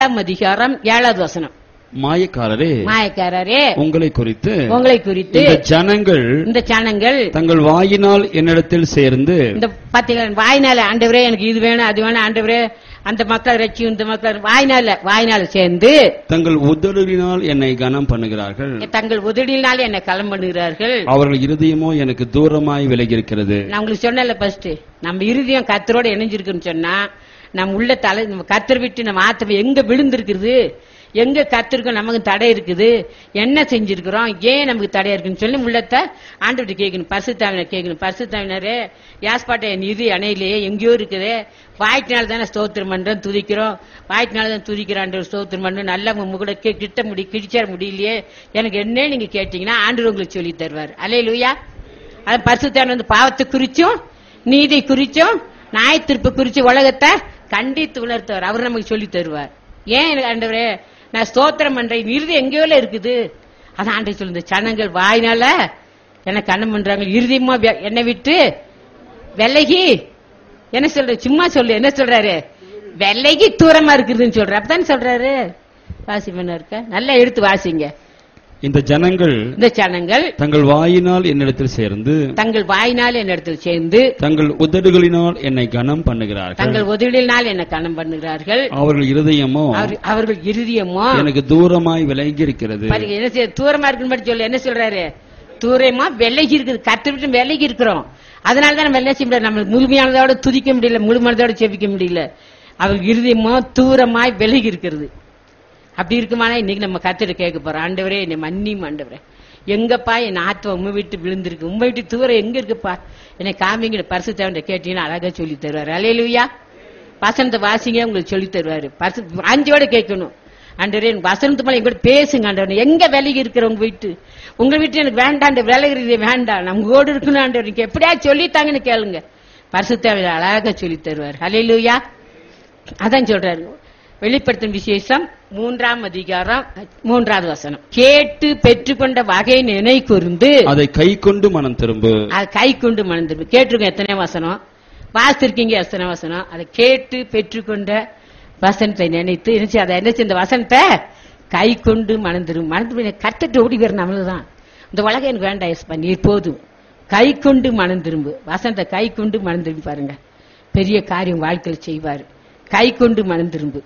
இரண்டாம் அதிகாரம் ஏழாவது வசனம் மாயக்காரரே மாயக்காரரே உங்களை குறித்து உங்களை குறித்து இந்த ஜனங்கள் இந்த சனங்கள் தங்கள் வாயினால் என்னிடத்தில் சேர்ந்து இந்த பாத்தீங்களா வாய்னால ஆண்டவரே எனக்கு இது வேணும் அது வேணும் ஆண்டவரே அந்த மக்கள் ரட்சி இந்த மக்கள் வாய்னால வாய்னால சேர்ந்து தங்கள் உதடுகளினால் என்னை கனம் பண்ணுகிறார்கள் தங்கள் உதடியினாலே என்ன களம் பண்ணுகிறார்கள் அவர்கள் இருதயமோ எனக்கு தூரமாய் விலகி இருக்கிறது நான் உங்களுக்கு சொன்னல ஃபர்ஸ்ட் நம்ம இருதயம் கத்தரோட இணைஞ்சிருக்குன்னு சொன்னா நம்ம உள்ள தலை நம்ம கத்தர் விட்டு நம்ம ஆத்தம் எங்க விழுந்திருக்குது எங்க கத்திருக்கோம் நமக்கு தடை இருக்குது என்ன செஞ்சிருக்கிறோம் ஏன் நமக்கு தடையா இருக்குன்னு சொல்லி உள்ளத்தை ஆண்டு கேட்கணும் பரிசுத்தாவினர் கேட்கணும் பரிசுத்தாவினரே யாஸ்பாட்டை என் இது அணையிலேயே எங்கேயோ இருக்குது வாய்க்கினால தானே ஸ்தோத்திரம் பண்றோம் துதிக்கிறோம் வாய்க்கினால தான் துதிக்கிறான் ஸ்தோத்திரம் பண்றோம் நல்லா உங்க கூட கி- கிட்ட முடி கிழிச்சார முடியலையே எனக்கு என்ன நீங்க கேட்டீங்கன்னா ஆண்டு உங்களுக்கு சொல்லி தருவார் அலே லூயா அது பரிசுத்தாவினர் வந்து பாவத்தை குறிச்சும் நீதி குறிச்சும் நாய் திருப்பு குறிச்சு உலகத்தை கண்டித்து உணர்த்துவார் அவர் நமக்கு சொல்லி தருவார் ஏன் எனக்கு ஆண்டவரே நான் ஸ்தோத்திரம் பண்றேன் இறுதி எங்கேயோ இருக்குது அதான் ஆண்டை சொல்லுங்க சனங்கள் வாயினால என்ன கண்ணம் பண்றாங்க இறுதியமா வெ- என்னை விட்டு வெள்ளகி என்ன சொல்ற சும்மா சொல்லு என்ன சொல்றாரு வெள்ளகி தூரமா இருக்குதுன்னு சொல்ற அப்பதானே சொல்றாரு வாசி பண்ண இருக்க நல்லா எடுத்து வாசிங்க இந்த ஜனங்கள் இந்த சனங்கள் தங்கள் வாயினால் என்னிடத்தில் சேர்ந்து தங்கள் வாயினால் என்னிடத்தில் சேர்ந்து தங்கள் உதடுகளினால் என்னை கனம் பண்ணுகிறார்கள் தங்கள் உதவினால் என்ன கணம் பண்ணுகிறார்கள் அவர்கள் இருதயமோ அவர்- அவர்கள் இறுதியமோ எனக்கு தூரமாய் விலகி இருக்கிறது பாருங்க என்ன செய்ய தூரமா இருக்குன்னு மட்டும் சொல்லு என்ன சொல்றாரு தூரமா விலகி இருக்குது கத்து விட்டு விலகி இருக்கிறோம் அதனால தான் நம்ம என்ன செய்ய முடியல நம்ம முழுமையானதோட துதிக்க முடியல முழுமையானதோட செபிக்க முடியல அவர் இருதயமோ தூரமாய் விலகி இருக்கிறது அப்படி இருக்குமானா இன்னைக்கு நம்ம கத்திட்டு கேட்க போறோம் ஆண்டவரே என்னை மன்னியும் ஆண்டவரே எங்கப்பா என் ஆத்மா உண்மை விட்டு விழுந்திருக்கு உண்மை விட்டு தூரம் எங்க இருக்குப்பா என்னை காமிங்கிற பரிசு தேவன் கேட்டீங்கன்னா அழகா சொல்லி தருவாரு அலையலுயா வசனத்தை வாசிங்க உங்களுக்கு சொல்லி தருவாரு பரிசு அஞ்சோட கேட்கணும் ஆண்டவரே எனக்கு வசனத்து மேல எங்கூட பேசுங்க ஆண்டவரே எங்க விலகி இருக்கிற உங்க வீட்டு உங்க வீட்டு எனக்கு வேண்டாம் விலகிறது வேண்டாம் நம்ம கூட இருக்கணும் ஆண்டவர் நீங்க எப்படியா சொல்லித்தாங்கன்னு கேளுங்க பரிசுத்தாவில அழகா சொல்லி தருவார் அலையலுயா அதான் சொல்றாரு வெளிப்படுத்தும் விசேஷம் மூன்றாம் அதிகாரம் மூன்றாவது வசனம் கேட்டு பெற்றுக்கொண்ட வகை நினை கூர்ந்து அதை கை கொண்டு மனம் திரும்பு அது கை கொண்டு மணந்திருப்பு கேட்டிருக்கோம் எத்தனை வசனம் வாசித்திருக்கீங்க எத்தனை வசனம் அதை கேட்டு பெற்றுக்கொண்ட வசனத்தை நினைத்து இருந்துச்சு அதை என்ன செய்ய, இந்த வசனத்தை கை கொண்டு மணந்திரும் மணந்து கத்துட்டு ஓடி வர நம்மளுதான் இந்த உலகம் எனக்கு வேண்டாம் எஸ்பா நீர் போதும் கை கொண்டு மனம் திரும்பு வசனத்தை கை கொண்டு மனம் திரும்பி பாருங்க பெரிய காரியம் வாழ்க்கையில் செய்வார் கை கொண்டு மனம் திரும்பு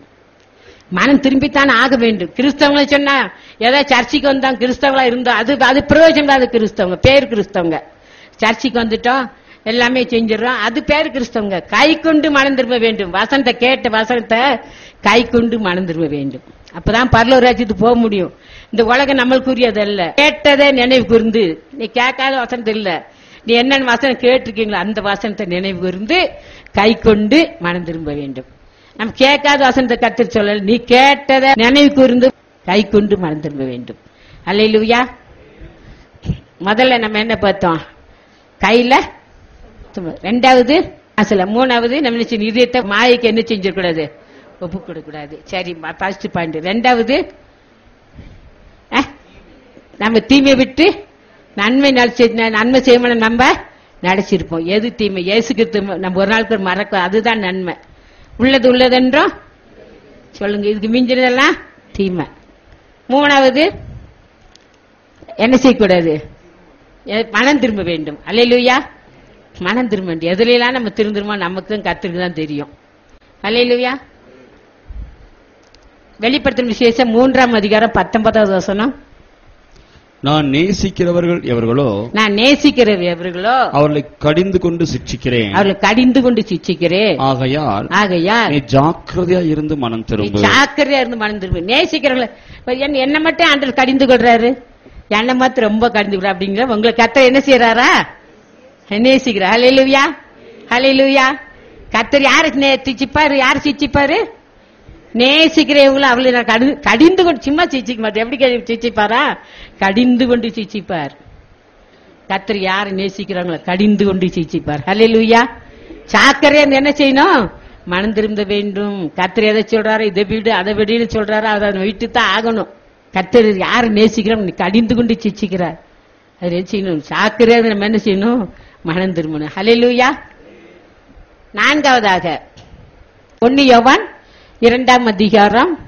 மனம் திரும்பித்தான் ஆக வேண்டும் கிறிஸ்தவங்களை சொன்னா ஏதோ சர்ச்சைக்கு வந்தோம் கிறிஸ்தவங்களா இருந்தோம் அது அது பிரயோஜனம் இல்லாத கிறிஸ்தவங்க பேர் கிறிஸ்தவங்க சர்ச்சைக்கு வந்துட்டோம் எல்லாமே செஞ்சிடறோம் அது பேர் கிறிஸ்தவங்க கை கொண்டு மனம் திரும்ப வேண்டும் வசனத்தை கேட்ட வசனத்தை கை கொண்டு மனம் திரும்ப வேண்டும் அப்பதான் பரலோ ராஜ்யத்துக்கு போக முடியும் இந்த உலகம் நம்மளுக்குரியது அல்ல கேட்டதே நினைவு கூர்ந்து நீ கேட்காத வசனத்தை இல்ல நீ என்னென்ன வசனம் கேட்டிருக்கீங்களோ அந்த வசனத்தை நினைவு கூர்ந்து கை கொண்டு மனம் திரும்ப வேண்டும் நம்ம கேட்காத வசனத்தை கத்திர சொல்லல நீ கேட்டதை நினைவு கூர்ந்து கை கொண்டு மனம் திரும்ப வேண்டும் அல்லையிலுயா முதல்ல நம்ம என்ன பார்த்தோம் கையில தும்ம- ரெண்டாவது அசல மூணாவது நம்ம என்ன செய்யணும்? இதயத்தை மாயைக்கு என்ன செஞ்சிடக்கூடாது ஒப்பு கொடுக்கூடாது சரி ஃபர்ஸ்ட் பாயிண்ட் ரெண்டாவது அஹ், நம்ம தீமை விட்டு நன்மை நடிச்சு நன்மை செய்யணும் நம்ம நடிச்சிருப்போம் எது தீமை இயேசுக்கு நம்ம ஒரு நாளுக்கு மறக்க அதுதான் நன்மை உள்ளது உள்ளதென்றோம் சொல்லுங்க இதுக்கு மிஞ்சினதெல்லாம் தீமை மூணாவது என்ன செய்யக்கூடாது எ- மனம் திரும்ப வேண்டும் அல்லையிலுயா மனம் திரும்ப வேண்டும் எதுலாம் நம்ம திருந்துருமோ நமக்கும் கத்திருக்கு தான் தெரியும் அல்லையிலுயா வெளிப்படுத்தும் விசேஷம் மூன்றாம் அதிகாரம் பத்தொன்பதாவது வசனம் நான் நேசிக்கிறவர்கள் எவர்களோ நான் நேசிக்கிற எவர்களோ அவர்களை கடிந்து கொண்டு சிட்சிக்கிறேன் அவர்களை கடிந்து கொண்டு சிச்சிக்கிறேன் ஆகையால் ஆகையால் நீ ஜாக்கிரதையா இருந்து மனம் நீ திரும்பு ஜாக்கிரதையா இருந்து மனம் திரும்பு நேசிக்கிறவங்கள இப்ப என்ன என்ன மட்டும் ஆண்டவர் கடிந்து கொள்றாரு என்னை மாத்திரம் ரொம்ப கடிந்து கொள்ற அப்படிங்கிற உங்களை கத்தர் என்ன செய்யறாரா நேசிக்கிறார் ஹalleluya ஹalleluya கத்தர் யாரு நே- சிச்சிப்பாரு யாரு சிச்சிப்பாரு நேசிக்கிறவங்களும் அவளை நான் கடி கடிந்து கொண்டு சும்மா சிச்சிக்க மாட்டேன் எப்படி கடி- சிச்சிப்பாரா கடிந்து கொண்டு சிச்சிப்பார் கத்தர் யாரை நேசிக்கிறாங்களோ கடிந்து கொண்டு சிச்சிப்பார் ஹalleluya சாக்கரையா இருந்து என்ன செய்யணும் மனம் திரும்ப வேண்டும் கத்தர் எதை சொல்றாரு இதை வீடு அதை விடுன்னு சொல்றாரு அதை விட்டு தான் ஆகணும் கத்தர் யாரை நேசிக்கிறோம் கடிந்து கொண்டு சிச்சிக்கிறார் அது என்ன செய்யணும் சாக்கரையா இருந்து நம்ம என்ன செய்யணும் மனம் திரும்பணும் ஹalleluya நான்காவதாக ஒன்னு யோவான் இரண்டாம் அதிகாரம்